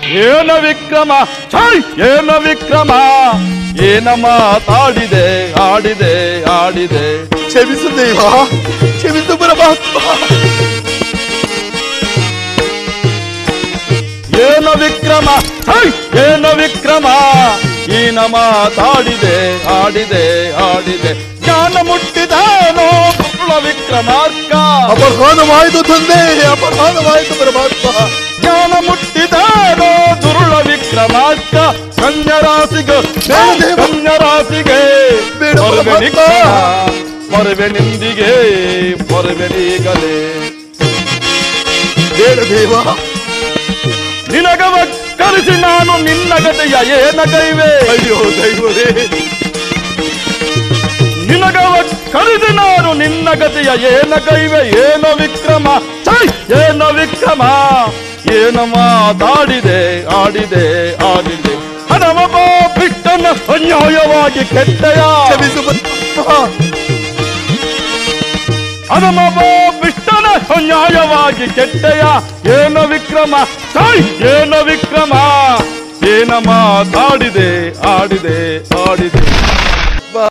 ಏನ ವಿಕ್ರಮ ಛೈ ಏನ ವಿಕ್ರಮ ಏನ ಮಾತಾಡಿದೆ ಆಡಿದೆ ಆಡಿದೆ ಕ್ಷಮಿಸು ದೇವ ಕ್ಷಮಿಸು ಪರಮಾತ್ಮ ಏನ ವಿಕ್ರಮ ಛೈ ಏನ ವಿಕ್ರಮ ಏನ ಮಾತಾಡಿದೆ ಆಡಿದೆ ಆಡಿದೆ ಜ್ಞಾನ ಮುಟ್ಟಿದಾನೋ ಕುರುಳ ವಿಕ್ರಮಾರ್ಕ ಅಪಘಾತವಾಯಿತು ತಂದೆ ಅಪಘಾತವಾಯಿತು ಪರಮಾತ್ಮ ಜ್ಞಾನ ಮುಟ್ಟಿದಾನೋ ದುರುಳ ವಿಕ್ರಮಾರ್ಕ ಕನ್ಯರಾಸಿಗೆ ಬೇಡ. ಕನ್ಯರಾಸಿಗೆ ಬೇಡ, ಪೊರವೆ ಭಗವಂತ. ನಿಕ್ಕಿನ, ಪೊರವೆ ನಿಂದಿಗೆ ಪೊರವೆ ನೀಗಲೇ ಬೇಡ ದೇವ ನಿನಗವ ಕರೆಸಿ ನಾನು ನಿನ್ನ ಗತೆಯ ಏನ ಕೈವೆ ಅಯ್ಯೋ ದೈವವೇ ನಿನಗವ ಕರೆಸಿ ನಾನು ನಿನ್ನ ಗತೆಯ ಏನ ಕೈವೆ ಏನ ವಿಕ್ರಮ ಛೈ ಏನ ವಿಕ್ರಮ ಏನ ಮಾತಾಡಿದೆ ಆಡಿದೆ ಆಡಿದೆ ಹಣಮ ಬಿಟ್ಟನ ಅನ್ಯಾಯವಾಗಿ ಕೆಟ್ಟಯ ಕ್ಷಮಿಸು ಪರಮಾತ್ಮ ಹಣಮ ಬಿಟ್ಟನ ಅನ್ಯಾಯವಾಗಿ ಕೆಟ್ಟಯ ಏನ ವಿಕ್ರಮ ಛೈ ಏನ ವಿಕ್ರಮ ಏನ ಮಾತಾಡಿದೆ ಆಡಿದೆ ಆಡಿದೆ